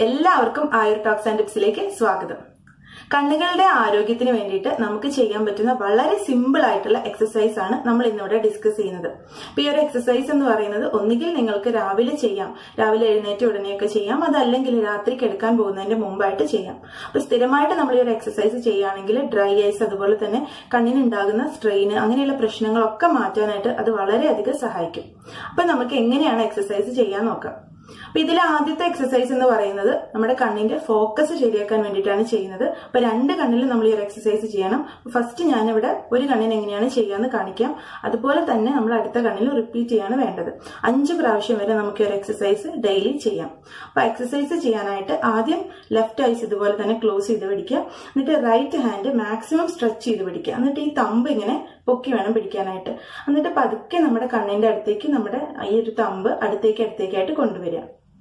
എല്ലാവർക്കും ആയുർ talks and ടിപ്സിലേക്ക് സ്വാഗതം കണ്ണുകളുടെ ആരോഗ്യത്തിന് വേണ്ടിയിട്ട് നമുക്ക് ചെയ്യാൻ പറ്റുന്ന വളരെ സിമ്പിൾ ആയിട്ടുള്ള എക്സസൈസ് ആണ് നമ്മൾ ഇന്നിവിടെ ഡിസ്കസ് ചെയ്യുന്നത് അപ്പൊ ഈ ഒരു എക്സസൈസ് എന്ന് പറയുന്നത് ഒന്നുകിൽ നിങ്ങൾക്ക് രാവിലെ ചെയ്യാം രാവിലെ എഴുന്നേറ്റ് ഉടനെയൊക്കെ ചെയ്യാം അതല്ലെങ്കിൽ രാത്രി കിടക്കാൻ പോകുന്നതിന്റെ മുമ്പായിട്ട് ചെയ്യാം അപ്പൊ സ്ഥിരമായിട്ട് നമ്മൾ ഈ ഒരു എക്സസൈസ് ചെയ്യുകയാണെങ്കിൽ ഡ്രൈ ഐസ് അതുപോലെ തന്നെ കണ്ണിനുണ്ടാകുന്ന സ്ട്രെയിൻ അങ്ങനെയുള്ള പ്രശ്നങ്ങളൊക്കെ മാറ്റാനായിട്ട് അത് വളരെയധികം സഹായിക്കും അപ്പൊ നമുക്ക് എങ്ങനെയാണ് എക്സസൈസ് ചെയ്യാൻ നോക്കാം അപ്പൊ ഇതിലെ ആദ്യത്തെ എക്സസൈസ് എന്ന് പറയുന്നത് നമ്മുടെ കണ്ണിന്റെ ഫോക്കസ് ശരിയാക്കാൻ വേണ്ടിയിട്ടാണ് ചെയ്യുന്നത് അപ്പൊ രണ്ട് കണ്ണിലും നമ്മൾ ഈ ഒരു എക്സസൈസ് ചെയ്യണം ഫസ്റ്റ് ഞാനിവിടെ ഒരു കണ്ണിന് എങ്ങനെയാണ് ചെയ്യാന്ന് കാണിക്കാം അതുപോലെ തന്നെ നമ്മൾ അടുത്ത കണ്ണിൽ റിപ്പീറ്റ് ചെയ്യാണ് വേണ്ടത് അഞ്ച് പ്രാവശ്യം വരെ നമുക്ക് ഈ ഒരു എക്സസൈസ് ഡെയിലി ചെയ്യാം അപ്പൊ എക്സസൈസ് ചെയ്യാനായിട്ട് ആദ്യം ലെഫ്റ്റ് ഐസ് ഇതുപോലെ തന്നെ ക്ലോസ് ചെയ്ത് പിടിക്കുക എന്നിട്ട് റൈറ്റ് ഹാൻഡ് മാക്സിമം സ്ട്രെച്ച് ചെയ്ത് പിടിക്കുക എന്നിട്ട് ഈ തമ്പ് ഇങ്ങനെ പൊക്കി വേണം പിടിക്കാനായിട്ട് എന്നിട്ട് പതുക്കെ നമ്മുടെ കണ്ണിന്റെ അടുത്തേക്ക് നമ്മുടെ ഈ ഒരു തമ്പ് അടുത്തേക്ക് അടുത്തേക്കായിട്ട് കൊണ്ടുവരിക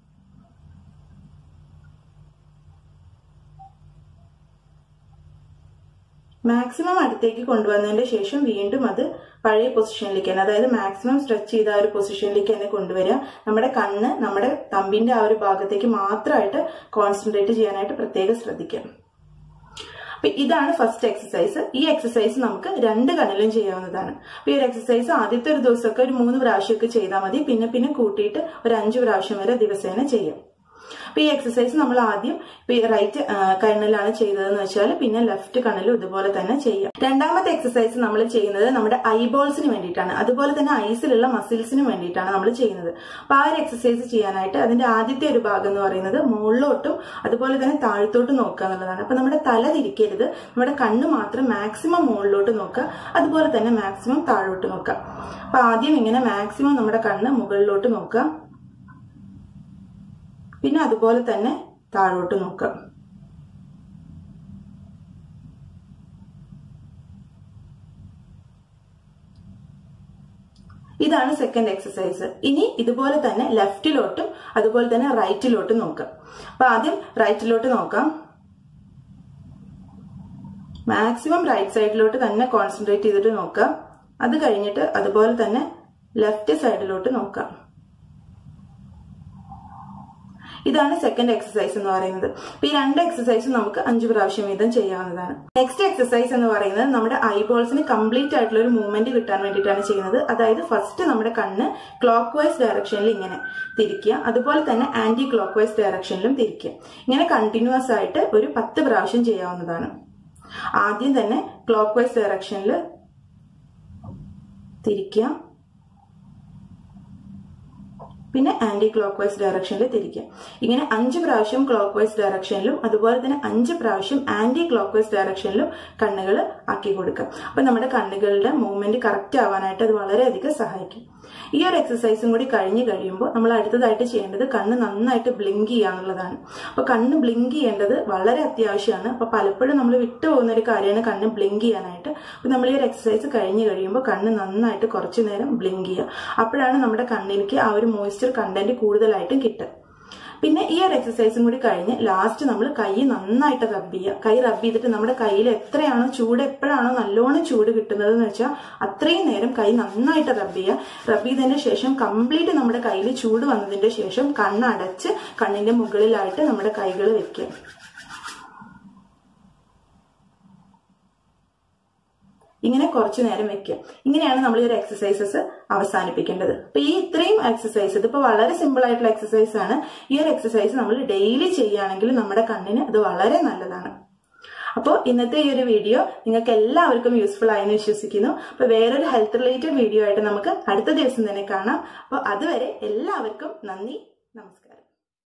മാക്സിമം അടുത്തേക്ക് കൊണ്ടുവന്നതിന്റെ ശേഷം വീണ്ടും അത് പഴയ പൊസിഷനിലേക്ക് തന്നെ അതായത് മാക്സിമം സ്ട്രെച്ച് ചെയ്ത ആ ഒരു പൊസിഷനിലേക്ക് തന്നെ കൊണ്ടുവരിക നമ്മുടെ കണ്ണ് നമ്മുടെ തമ്പിന്റെ ആ ഒരു ഭാഗത്തേക്ക് മാത്രമായിട്ട് കോൺസെൻട്രേറ്റ് ചെയ്യാനായിട്ട് പ്രത്യേകം ശ്രദ്ധിക്കുക അപ്പൊ ഇതാണ് ഫസ്റ്റ് എക്സസൈസ് ഈ എക്സസൈസ് നമുക്ക് രണ്ട് കണ്ണിലും ചെയ്യാവുന്നതാണ് അപ്പൊ ഈ ഒരു എക്സസൈസ് ആദ്യത്തെ ഒരു ദിവസമൊക്കെ ഒരു മൂന്ന് പ്രാവശ്യമൊക്കെ ചെയ്താൽ മതി പിന്നെ പിന്നെ കൂട്ടിയിട്ട് ഒരു അഞ്ചു പ്രാവശ്യം വരെ ദിവസേന ചെയ്യാം അപ്പൊ ഈ എക്സസൈസ് നമ്മൾ ആദ്യം ഇപ്പൊ ഈ റൈറ്റ് കണ്ണിലാണ് ചെയ്തതെന്ന് വെച്ചാൽ പിന്നെ ലെഫ്റ്റ് കണ്ണിലും ഇതുപോലെ തന്നെ ചെയ്യാം രണ്ടാമത്തെ എക്സസൈസ് നമ്മൾ ചെയ്യുന്നത് നമ്മുടെ ഐബോൾസിന് വേണ്ടിയിട്ടാണ് അതുപോലെ തന്നെ ഐസിലുള്ള മസിൽസിന് വേണ്ടിയിട്ടാണ് നമ്മൾ ചെയ്യുന്നത് അപ്പൊ ആ ഒരു എക്സസൈസ് ചെയ്യാനായിട്ട് അതിന്റെ ആദ്യത്തെ ഒരു ഭാഗം എന്ന് പറയുന്നത് മുകളിലോട്ടും അതുപോലെ തന്നെ താഴത്തോട്ടും നോക്കുക എന്നുള്ളതാണ് അപ്പൊ നമ്മുടെ തല തിരിക്കരുത് നമ്മുടെ കണ്ണ് മാത്രം മാക്സിമം മുകളിലോട്ട് നോക്കുക അതുപോലെ തന്നെ മാക്സിമം താഴോട്ട് നോക്കുക അപ്പൊ ആദ്യം ഇങ്ങനെ മാക്സിമം നമ്മുടെ കണ്ണ് മുകളിലോട്ട് നോക്കുക പിന്നെ അതുപോലെ തന്നെ താഴോട്ട് നോക്കാം ഇതാണ് സെക്കൻഡ് എക്സസൈസ് ഇനി ഇതുപോലെ തന്നെ ലെഫ്റ്റിലോട്ടും അതുപോലെ തന്നെ റൈറ്റിലോട്ടും നോക്കാം അപ്പൊ ആദ്യം റൈറ്റിലോട്ട് നോക്കാം മാക്സിമം റൈറ്റ് സൈഡിലോട്ട് തന്നെ കോൺസെൻട്രേറ്റ് ചെയ്തിട്ട് നോക്കാം അത് കഴിഞ്ഞിട്ട് അതുപോലെ തന്നെ ലെഫ്റ്റ് സൈഡിലോട്ട് നോക്കാം ഇതാണ് സെക്കൻഡ് എക്സസൈസ് എന്ന് പറയുന്നത് അപ്പൊ ഈ രണ്ട് എക്സസൈസും നമുക്ക് അഞ്ചു പ്രാവശ്യം വീതം ചെയ്യാവുന്നതാണ് നെക്സ്റ്റ് എക്സസൈസ് എന്ന് പറയുന്നത് നമ്മുടെ ഐബോൾസിന് കംപ്ലീറ്റ് ആയിട്ടുള്ള ഒരു മൂവ്മെന്റ് കിട്ടാൻ വേണ്ടിയിട്ടാണ് ചെയ്യുന്നത് അതായത് ഫസ്റ്റ് നമ്മുടെ കണ്ണ് ക്ലോക്ക് വൈസ് ഡയറക്ഷനിൽ ഇങ്ങനെ തിരിക്കുക അതുപോലെ തന്നെ ആന്റി ക്ലോക്ക് വൈസ് ഡയറക്ഷനിലും തിരിക്കുക ഇങ്ങനെ കണ്ടിന്യൂസ് ആയിട്ട് ഒരു പത്ത് പ്രാവശ്യം ചെയ്യാവുന്നതാണ് ആദ്യം തന്നെ ക്ലോക്ക് വൈസ് ഡയറക്ഷനിൽ തിരിക്കുക പിന്നെ ആന്റി ക്ലോക്ക് വൈസ് ഡയറക്ഷനിൽ തിരിക്കുക ഇങ്ങനെ അഞ്ച് പ്രാവശ്യം ക്ലോക്ക് വൈസ് ഡയറക്ഷനിലും അതുപോലെ തന്നെ അഞ്ച് പ്രാവശ്യം ആന്റി ക്ലോക്ക് വൈസ് ഡയറക്ഷനിലും കണ്ണുകൾ ആക്കി കൊടുക്കുക അപ്പൊ നമ്മുടെ കണ്ണുകളുടെ മൂവ്മെന്റ് കറക്റ്റ് ആവാനായിട്ട് അത് വളരെയധികം സഹായിക്കും ഈ ഒരു എക്സസൈസും കൂടി കഴിഞ്ഞ് കഴിയുമ്പോൾ നമ്മൾ അടുത്തതായിട്ട് ചെയ്യേണ്ടത് കണ്ണ് നന്നായിട്ട് ബ്ലിങ്ക് ചെയ്യുക എന്നുള്ളതാണ് അപ്പൊ കണ്ണ് ബ്ലിങ്ക് ചെയ്യേണ്ടത് വളരെ അത്യാവശ്യമാണ് അപ്പൊ പലപ്പോഴും നമ്മൾ വിട്ടുപോകുന്ന ഒരു കാര്യമാണ് കണ്ണ് ബ്ലിങ്ക് ചെയ്യാനായിട്ട് അപ്പൊ നമ്മൾ ഈ ഒരു എക്സസൈസ് കഴിഞ്ഞ് കഴിയുമ്പോൾ കണ്ണ് നന്നായിട്ട് കുറച്ചു നേരം ബ്ലിങ്ക് ചെയ്യുക അപ്പോഴാണ് നമ്മുടെ കണ്ണിലേക്ക് ആ ഒരു മോയ്സ്ചർ കണ്ടന്റ് കൂടുതലായിട്ടും കിട്ടുക പിന്നെ ഈ ഒരു എക്സസൈസും കൂടി കഴിഞ്ഞ് ലാസ്റ്റ് നമ്മൾ കൈ നന്നായിട്ട് റബ്ബ് ചെയ്യുക കൈ റബ്ബ് ചെയ്തിട്ട് നമ്മുടെ കയ്യിൽ എത്രയാണോ ചൂട് എപ്പോഴാണോ നല്ലോണം ചൂട് കിട്ടുന്നത് എന്ന് വെച്ചാൽ അത്രയും നേരം കൈ നന്നായിട്ട് റബ്ബ് ചെയ്യുക റബ്ബ് ചെയ്തതിന് ശേഷം കംപ്ലീറ്റ് നമ്മുടെ കയ്യിൽ ചൂട് വന്നതിന്റെ ശേഷം കണ്ണടച്ച് കണ്ണിന്റെ മുകളിലായിട്ട് നമ്മുടെ കൈകൾ വെക്കുക ഇങ്ങനെ കുറച്ചു നേരം വെക്കുക ഇങ്ങനെയാണ് നമ്മൾ ഈ ഒരു എക്സസൈസസ് അവസാനിപ്പിക്കേണ്ടത് അപ്പൊ ഈ ഇത്രയും എക്സസൈസ് ഇതിപ്പോ വളരെ സിമ്പിൾ ആയിട്ടുള്ള എക്സസൈസ് ആണ് ഈ ഒരു എക്സസൈസ് നമ്മൾ ഡെയിലി ചെയ്യുകയാണെങ്കിൽ നമ്മുടെ കണ്ണിന് അത് വളരെ നല്ലതാണ് അപ്പോൾ ഇന്നത്തെ ഈ ഒരു വീഡിയോ നിങ്ങൾക്ക് എല്ലാവർക്കും യൂസ്ഫുൾ ആയെന്ന് വിശ്വസിക്കുന്നു അപ്പൊ വേറൊരു ഹെൽത്ത് റിലേറ്റഡ് വീഡിയോ ആയിട്ട് നമുക്ക് അടുത്ത ദിവസം തന്നെ കാണാം അപ്പോൾ അതുവരെ എല്ലാവർക്കും നന്ദി